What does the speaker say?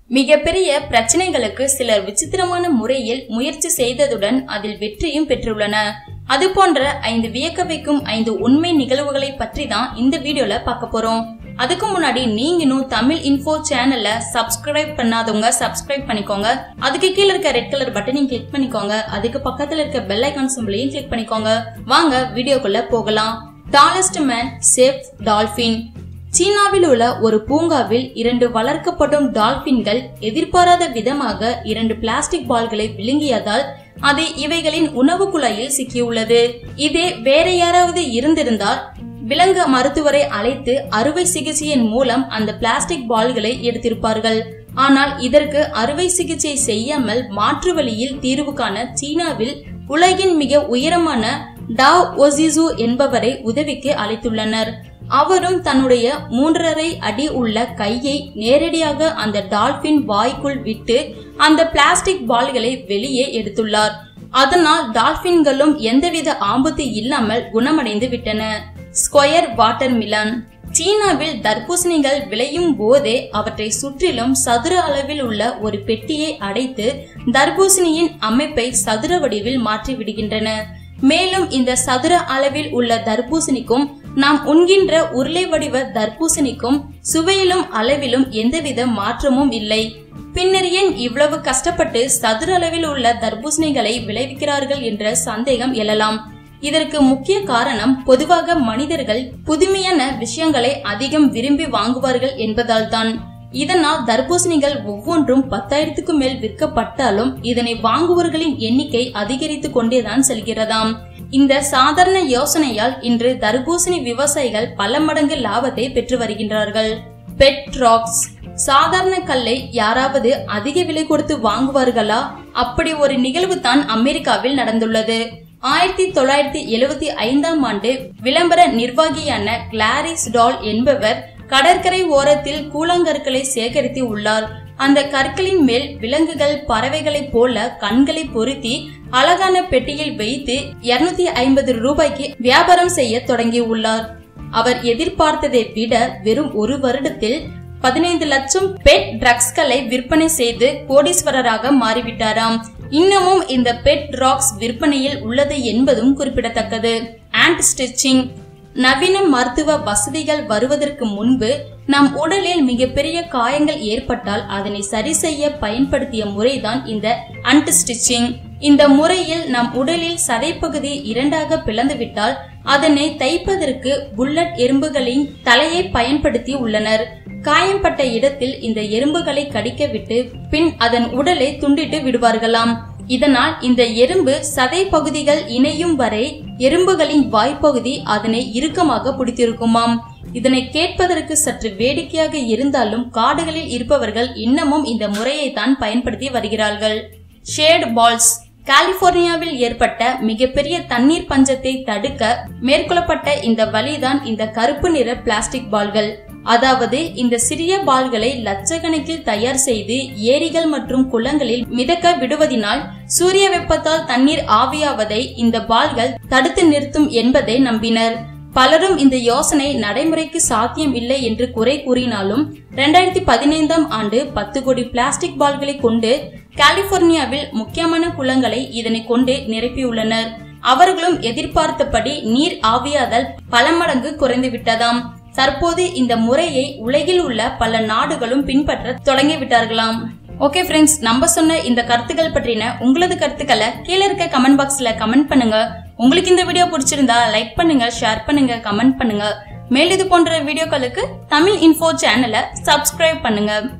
மிகப்பெரிய பிரச்சனைகளுக்கு சிலர் விசித்திரமான முறையில் முயற்சி செய்ததுடன் அதில் வெற்றியும் பெற்றுள்ளன அது போன்ற ஐந்து வியக்க வைக்கும் ஐந்து உண்மை நிகழ்வுகளை பற்றி தான் இந்த வீடியோல பார்க்க போறோம் அதுக்கு முன்னாடி நீங்க இன்னும் தமிழ் இன்ஃபோ சேனல்ல சப்ஸ்கிரைப் பண்ணாதவங்க சப்ஸ்கிரைப் பண்ணிக்கோங்க அதுக்கு கீழ இருக்க ரெட் கலர் பட்டனையும் கிளிக் பண்ணிக்கோங்க அதுக்கு பக்கத்துல இருக்க பெல் ஐகான் சிம்பிளையும் கிளிக் பண்ணிக்கோங்க வாங்க வீடியோக்குள்ள போகலாம் டாலஸ்ட் மேன் சேஃப் டால்பின் சீனாவில் உள்ள ஒரு பூங்காவில் இரண்டு வளர்க்கப்படும் டால்பின்கள் எதிர்பாராத விதமாக இரண்டு பிளாஸ்டிக் பால்களை விழுங்கியதால் அது இவைகளின் உணவு குழாயில் சிக்கியுள்ளது இதே வேற யாராவது இருந்திருந்தால் விலங்கு மருத்துவரை அழைத்து அறுவை சிகிச்சையின் மூலம் அந்த பிளாஸ்டிக் பால்களை எடுத்திருப்பார்கள் ஆனால் இதற்கு அறுவை சிகிச்சை செய்யாமல் மாற்று வழியில் தீர்வு காண சீனாவில் உலகின் மிக உயரமான டாவ் ஒசிசு என்பவரை உதவிக்கு அழைத்துள்ளனர் அவரும் தன்னுடைய மூன்றரை அடி உள்ள கையை நேரடியாக அந்த டால்பின் வாய்க்குள் விட்டு அந்த பிளாஸ்டிக் பால்களை வெளியே எடுத்துள்ளார் அதனால் டால்பின்களும் எந்தவித ஆபத்து இல்லாமல் குணமடைந்து விட்டன ஸ்கொயர் வாட்டர் மிலன் சீனாவில் தர்பூசணிகள் விளையும் போதே அவற்றை சுற்றிலும் சதுர அளவில் உள்ள ஒரு பெட்டியை அடைத்து தர்பூசணியின் அமைப்பை சதுர வடிவில் மாற்றி விடுகின்றன மேலும் இந்த சதுர அளவில் உள்ள தர்பூசணிக்கும் நாம் உண்கின்ற உருளை வடிவ தர்பூசணிக்கும் சுவையிலும் அளவிலும் எந்தவித மாற்றமும் இல்லை பின்னர் ஏன் இவ்வளவு கஷ்டப்பட்டு சதுர அளவில் உள்ள தர்பூசணிகளை விளைவிக்கிறார்கள் என்ற சந்தேகம் எழலாம் இதற்கு முக்கிய காரணம் பொதுவாக மனிதர்கள் புதுமையான விஷயங்களை அதிகம் விரும்பி வாங்குவார்கள் என்பதால் தான் இதனால் தர்பூசணிகள் ஒவ்வொன்றும் பத்தாயிரத்துக்கும் மேல் விற்கப்பட்டாலும் இதனை வாங்குவர்களின் எண்ணிக்கை அதிகரித்து கொண்டேதான் செல்கிறதாம் இந்த சாதாரண யோசனையால் இன்று தர்பூசணி விவசாயிகள் பல மடங்கு லாபத்தை பெற்று வருகின்றார்கள் பெட் ராக்ஸ் சாதாரண கல்லை யாராவது அதிக விலை கொடுத்து வாங்குவார்களா அப்படி ஒரு நிகழ்வு தான் அமெரிக்காவில் நடந்துள்ளது ஆயிரத்தி தொள்ளாயிரத்தி எழுபத்தி ஐந்தாம் ஆண்டு விளம்பர நிர்வாகியான கிளாரிஸ் டால் என்பவர் கடற்கரை ஓரத்தில் கூழாங்கற்களை சேகரித்து உள்ளார் அந்த கற்களின் மேல் விலங்குகள் பறவைகளைப் போல கண்களை பொருத்தி அழகான பெட்டியில் வைத்து இருநூத்தி ஐம்பது ரூபாய்க்கு வியாபாரம் செய்ய தொடங்கி உள்ளார் அவர் எதிர்பார்த்ததை விட வெறும் ஒரு வருடத்தில் பதினைந்து லட்சம் பெட் ட்ரக்ஸ்களை விற்பனை செய்து கோடீஸ்வரராக மாறிவிட்டாராம் இன்னமும் இந்த பெட் ராக்ஸ் விற்பனையில் உள்ளது என்பதும் குறிப்பிடத்தக்கது ஆண்ட் ஸ்டிச்சிங் நவீன மருத்துவ வசதிகள் வருவதற்கு முன்பு நம் உடலில் மிகப்பெரிய காயங்கள் ஏற்பட்டால் அதனை சரி செய்ய பயன்படுத்திய முறைதான் இந்த அண்ட் ஸ்டிச்சிங் இந்த முறையில் நம் உடலில் சதைப்பகுதி இரண்டாக பிளந்துவிட்டால் அதனை தைப்பதற்கு புல்லட் எறும்புகளின் தலையை பயன்படுத்தி உள்ளனர் காயம்பட்ட இடத்தில் இந்த எறும்புகளை கடிக்க விட்டு பின் அதன் உடலை துண்டிட்டு விடுவார்களாம் இதனால் இந்த எறும்பு சதை பகுதிகள் இணையும் வரை எறும்புகளின் வாய்ப்பகுதி அதனை இறுக்கமாக பிடித்திருக்குமாம் இதனை கேட்பதற்கு சற்று வேடிக்கையாக இருந்தாலும் காடுகளில் இருப்பவர்கள் இன்னமும் இந்த முறையை தான் பயன்படுத்தி வருகிறார்கள் ஷேட் பால்ஸ் கலிபோர்னியாவில் ஏற்பட்ட மிகப்பெரிய தண்ணீர் பஞ்சத்தை தடுக்க மேற்கொள்ளப்பட்ட இந்த வழிதான் இந்த கருப்பு நிற பிளாஸ்டிக் பால்கள் அதாவது இந்த சிறிய பால்களை லட்சக்கணக்கில் தயார் செய்து ஏரிகள் மற்றும் குளங்களில் மிதக்க விடுவதினால் சூரிய வெப்பத்தால் தண்ணீர் ஆவியாவதை இந்த பால்கள் தடுத்து நிறுத்தும் என்பதை நம்பினர் பலரும் இந்த யோசனை நடைமுறைக்கு சாத்தியம் இல்லை என்று குறை கூறினாலும் இரண்டாயிரத்தி பதினைந்தாம் ஆண்டு பத்து கோடி பிளாஸ்டிக் பால்களை கொண்டு கலிபோர்னியாவில் முக்கியமான குளங்களை இதனை கொண்டு நிரப்பியுள்ளனர் அவர்களும் எதிர்பார்த்தபடி நீர் ஆவியாதல் பல மடங்கு குறைந்து விட்டதாம் தற்போது இந்த முறையை உலகில் உள்ள பல நாடுகளும் பின்பற்ற தொடங்கிவிட்டார்களாம் ஓகே ஃப்ரெண்ட்ஸ் நம்ம சொன்ன இந்த கருத்துக்கள் பற்றின உங்களது கருத்துக்களை கீழே இருக்க கமெண்ட் பாக்ஸ்ல கமெண்ட் பண்ணுங்க உங்களுக்கு இந்த வீடியோ பிடிச்சிருந்தா லைக் பண்ணுங்க ஷேர் பண்ணுங்க கமெண்ட் பண்ணுங்க மேல் இது போன்ற வீடியோக்களுக்கு தமிழ் இன்ஃபோ சேனலை சப்ஸ்கிரைப் பண்ணுங்க